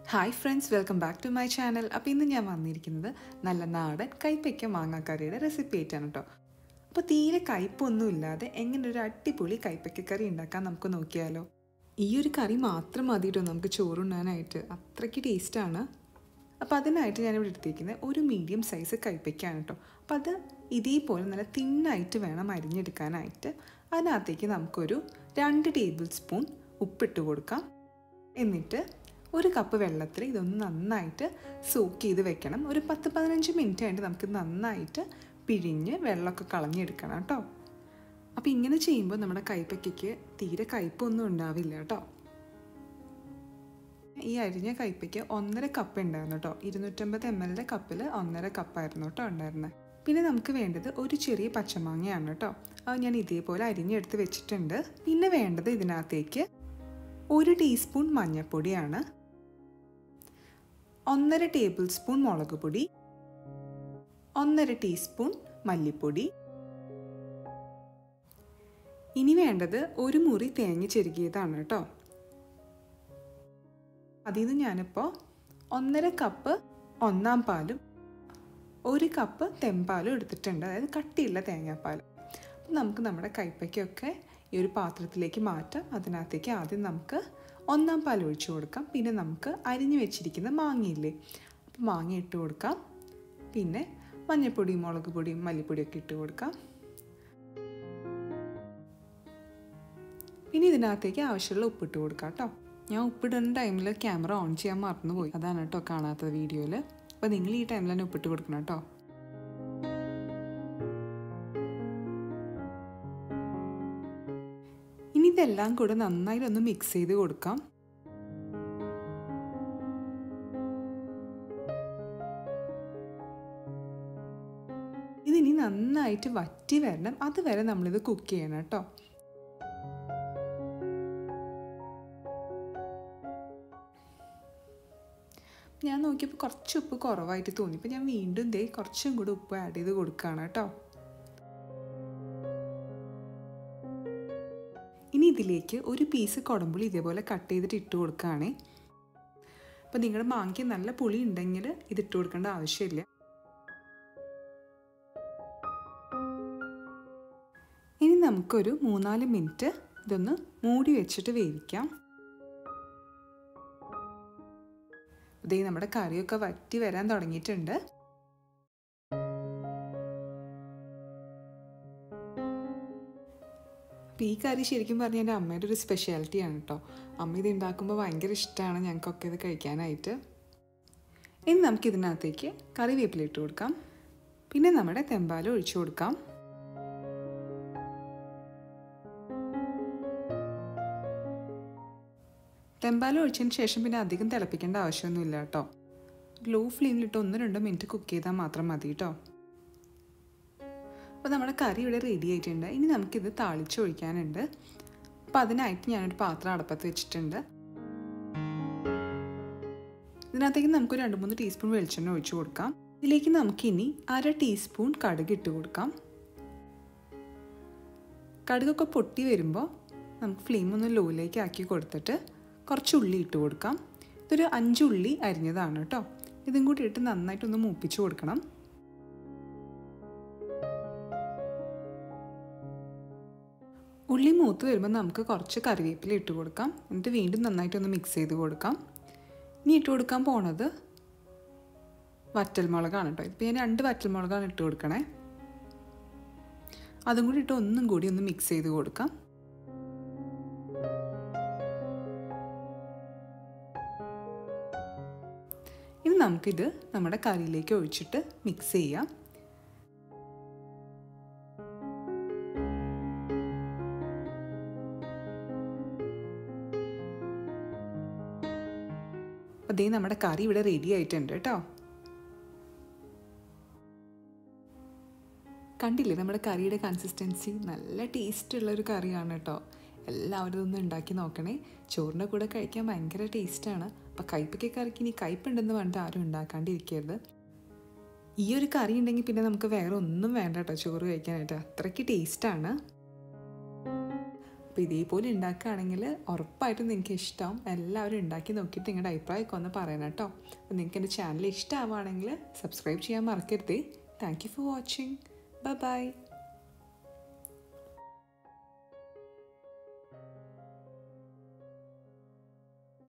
hi friends welcome back to my channel അപ്പോൾ ഇന്ന് ഞാൻ വന്നിരിക്കുന്നത് നല്ല നാടൻ കൈപ്പയ്ക്ക മാങ്ങാക്കറിയുടെ റെസിപ്പി ആയിട്ടാണ് കേട്ടോ അപ്പോൾ തീരെ കയ്പൊന്നും ഇല്ലാതെ എങ്ങനെ ഒരു അടിപൊളി കൈപ്പയ്ക്ക കറി ഉണ്ടാക്കാൻ നമുക്ക് നോക്കിയാലോ ഈ ഒരു കറി മാത്രം മതി കേട്ടോ നമുക്ക് ചോറുണ്ണാനായിട്ട് അത്രയ്ക്ക് ടേസ്റ്റാണ് അപ്പോൾ അതിനായിട്ട് ഞാനിവിടെ എടുത്തിരിക്കുന്നത് ഒരു മീഡിയം സൈസ് കൈപ്പയ്ക്കാണ് കേട്ടോ അപ്പോൾ അത് ഇതേപോലെ നല്ല തിന്നായിട്ട് വേണം അരിഞ്ഞെടുക്കാനായിട്ട് അതിനകത്തേക്ക് നമുക്കൊരു രണ്ട് ടേബിൾ സ്പൂൺ ഉപ്പിട്ട് കൊടുക്കാം എന്നിട്ട് ഒരു കപ്പ് വെള്ളത്തിൽ ഇതൊന്ന് നന്നായിട്ട് സോക്ക് ചെയ്ത് വെക്കണം ഒരു പത്ത് പതിനഞ്ച് മിനിറ്റ് ആയിട്ട് നമുക്ക് നന്നായിട്ട് പിഴിഞ്ഞ് വെള്ളമൊക്കെ കളഞ്ഞെടുക്കണം കേട്ടോ അപ്പോൾ ഇങ്ങനെ ചെയ്യുമ്പോൾ നമ്മുടെ കൈപ്പയ്ക്ക് തീരെ കയ്പൊന്നും ഉണ്ടാവില്ല കേട്ടോ ഈ അരിഞ്ഞ കയ്പയ്ക്ക് ഒന്നര കപ്പ് ഉണ്ടായിരുന്നു കേട്ടോ ഇരുന്നൂറ്റമ്പത് എം എല്ലിൻ്റെ കപ്പിൽ ഒന്നര കപ്പായിരുന്നു കേട്ടോ ഉണ്ടായിരുന്നത് പിന്നെ നമുക്ക് വേണ്ടത് ഒരു ചെറിയ പച്ചമാങ്ങയാണ് കേട്ടോ അത് ഞാൻ ഇതേപോലെ അരിഞ്ഞെടുത്ത് വെച്ചിട്ടുണ്ട് പിന്നെ വേണ്ടത് ഇതിനകത്തേക്ക് ഒരു ടീസ്പൂൺ മഞ്ഞൾപ്പൊടിയാണ് ഒന്നര ടേബിൾ സ്പൂൺ മുളക് പൊടി ഒന്നര ടീസ്പൂൺ മല്ലിപ്പൊടി ഇനി വേണ്ടത് ഒരു മുറി തേങ്ങ ചെരുകിയതാണ് കേട്ടോ അതിൽ നിന്ന് ഞാനിപ്പോൾ ഒന്നര കപ്പ് ഒന്നാം പാലും ഒരു കപ്പ് തെമ്പാലും എടുത്തിട്ടുണ്ട് അതായത് കട്ടിയുള്ള തേങ്ങാപ്പാൽ അപ്പം നമുക്ക് നമ്മുടെ കൈപ്പയ്ക്കൊക്കെ ഈ ഒരു പാത്രത്തിലേക്ക് മാറ്റാം അതിനകത്തേക്ക് ആദ്യം നമുക്ക് ഒന്നാം പാൽ ഒഴിച്ചു കൊടുക്കാം പിന്നെ നമുക്ക് അരിഞ്ഞു വെച്ചിരിക്കുന്ന മാങ്ങയില്ലേ അപ്പം മാങ്ങ ഇട്ട് കൊടുക്കാം പിന്നെ മഞ്ഞൾപ്പൊടിയും മുളക് പൊടിയും മല്ലിപ്പൊടിയൊക്കെ ഇട്ട് കൊടുക്കാം പിന്നെ ഇതിനകത്തേക്ക് ആവശ്യമുള്ള ഉപ്പിട്ട് കൊടുക്കാം കേട്ടോ ഞാൻ ഉപ്പിടുന്ന ടൈമിൽ ക്യാമറ ഓൺ ചെയ്യാൻ മറന്നുപോയി അതാണ് കേട്ടോ കാണാത്തത് വീഡിയോയിൽ അപ്പോൾ നിങ്ങൾ ഈ ടൈമിൽ തന്നെ ഉപ്പിട്ട് കൊടുക്കണം കേട്ടോ ഇനി ഇതെല്ലാം കൂടെ നന്നായിട്ട് ഒന്ന് മിക്സ് ചെയ്ത് കൊടുക്കാം ഇതിനി നന്നായിട്ട് വറ്റി വരണം അതുവരെ നമ്മളിത് കുക്ക് ചെയ്യണം കേട്ടോ ഞാൻ നോക്കിയപ്പോൾ കുറച്ച് ഉപ്പ് കുറവായിട്ട് തോന്നി അപ്പോൾ ഞാൻ വീണ്ടും ദേ കുറച്ചും കൂടി ഉപ്പ് ആഡ് ചെയ്ത് കൊടുക്കുകയാണ് കേട്ടോ ഇനി ഇതിലേക്ക് ഒരു പീസ് കുടമ്പുളി ഇതേപോലെ കട്ട് ചെയ്തിട്ട് ഇട്ട് കൊടുക്കുകയാണേ അപ്പോൾ നിങ്ങളുടെ മാങ്ങയ്ക്ക് നല്ല പുളി ഉണ്ടെങ്കിൽ ഇത് ഇട്ട് കൊടുക്കേണ്ട ആവശ്യമില്ല ഇനി നമുക്കൊരു മൂന്നാല് മിനിറ്റ് ഇതൊന്ന് മൂടി വെച്ചിട്ട് വേവിക്കാം ഇതേ നമ്മുടെ കറിയൊക്കെ വറ്റി വരാൻ തുടങ്ങിയിട്ടുണ്ട് അപ്പോൾ ഈ കറി ശരിക്കും പറഞ്ഞാൽ എൻ്റെ അമ്മയുടെ ഒരു സ്പെഷ്യാലിറ്റിയാണ് കേട്ടോ അമ്മ ഇത് ഉണ്ടാക്കുമ്പോൾ ഭയങ്കര ഇഷ്ടമാണ് ഞങ്ങൾക്കൊക്കെ ഇത് കഴിക്കാനായിട്ട് ഇനി നമുക്ക് ഇതിനകത്തേക്ക് കറിവേപ്പില ഇട്ട് കൊടുക്കാം പിന്നെ നമ്മുടെ തെമ്പാല ഒഴിച്ചു കൊടുക്കാം തെമ്പാല ഒഴിച്ചതിന് ശേഷം പിന്നെ അധികം തിളപ്പിക്കേണ്ട ആവശ്യമൊന്നുമില്ല കേട്ടോ ലോ ഫ്ലെയിമിലിട്ട് ഒന്ന് രണ്ട് മിനിറ്റ് കുക്ക് ചെയ്താൽ മാത്രം മതി കേട്ടോ അപ്പോൾ നമ്മുടെ കറി ഇവിടെ റെഡി ആയിട്ടുണ്ട് ഇനി നമുക്കിത് താളിച്ചൊഴിക്കാനുണ്ട് അപ്പോൾ അതിനായിട്ട് ഞാനൊരു പാത്രം അടപ്പത്ത് വെച്ചിട്ടുണ്ട് ഇതിനകത്തേക്ക് നമുക്ക് രണ്ട് മൂന്ന് ടീസ്പൂൺ വെളിച്ചെണ്ണ ഒഴിച്ചു കൊടുക്കാം ഇതിലേക്ക് നമുക്കിനി അര ടീസ്പൂൺ കടുക് ഇട്ട് കൊടുക്കാം കടുകൊക്കെ പൊട്ടി വരുമ്പോൾ നമുക്ക് ഫ്ലെയിം ഒന്ന് ലോയിലേക്ക് ആക്കി കൊടുത്തിട്ട് കുറച്ച് ഉള്ളി ഇട്ട് കൊടുക്കാം ഇതൊരു അഞ്ച് ഉള്ളി അരിഞ്ഞതാണ് കേട്ടോ ഇതും കൂടി ഇട്ട് നന്നായിട്ടൊന്ന് മൂപ്പിച്ച് കൊടുക്കണം ഉള്ളി മൂത്ത് വരുമ്പോൾ നമുക്ക് കുറച്ച് കറിവേപ്പില ഇട്ട് കൊടുക്കാം എന്നിട്ട് വീണ്ടും നന്നായിട്ടൊന്ന് മിക്സ് ചെയ്ത് കൊടുക്കാം ഇനി ഇട്ട് കൊടുക്കാൻ പോണത് വറ്റൽമുളകാണ് കേട്ടോ ഇപ്പോൾ ഞാൻ രണ്ട് വറ്റൽമുളകാണ് ഇട്ട് കൊടുക്കണേ അതും കൂടി ഇട്ട് ഒന്നും കൂടി ഒന്ന് മിക്സ് ചെയ്ത് കൊടുക്കാം ഇനി നമുക്കിത് നമ്മുടെ കറിയിലേക്ക് ഒഴിച്ചിട്ട് മിക്സ് ചെയ്യാം അതേ നമ്മുടെ കറി ഇവിടെ റെഡി ആയിട്ടുണ്ട് കേട്ടോ കണ്ടില്ലേ നമ്മുടെ കറിയുടെ കൺസിസ്റ്റൻസി നല്ല ടേസ്റ്റ് ഉള്ള ഒരു കറിയാണ് കേട്ടോ എല്ലാവരും ഇതൊന്ന് ഉണ്ടാക്കി നോക്കണേ ചോറിൻ്റെ കൂടെ കഴിക്കാൻ ഭയങ്കര ടേസ്റ്റാണ് അപ്പോൾ കയ്പയ്ക്ക കറിക്ക് ഇനി കയ്പുണ്ടെന്ന് പറഞ്ഞിട്ട് ആരും ഉണ്ടാക്കാണ്ടിരിക്കരുത് ഈ ഒരു കറി ഉണ്ടെങ്കിൽ പിന്നെ നമുക്ക് വേറെ ഒന്നും വേണ്ട കേട്ടോ ചോറ് കഴിക്കാനായിട്ട് അത്രയ്ക്ക് ടേസ്റ്റാണ് അപ്പോൾ ഇതേപോലെ ഉണ്ടാക്കുകയാണെങ്കിൽ ഉറപ്പായിട്ടും നിങ്ങൾക്ക് ഇഷ്ടം എല്ലാവരും ഉണ്ടാക്കി നോക്കിയിട്ട് നിങ്ങളുടെ അഭിപ്രായമൊക്കെ ഒന്ന് പറയണം കേട്ടോ അപ്പോൾ നിങ്ങൾക്ക് എൻ്റെ ചാനൽ ഇഷ്ടമാവുകയാണെങ്കിൽ സബ്സ്ക്രൈബ് ചെയ്യാൻ മറക്കരുതേ thank you for watching bye by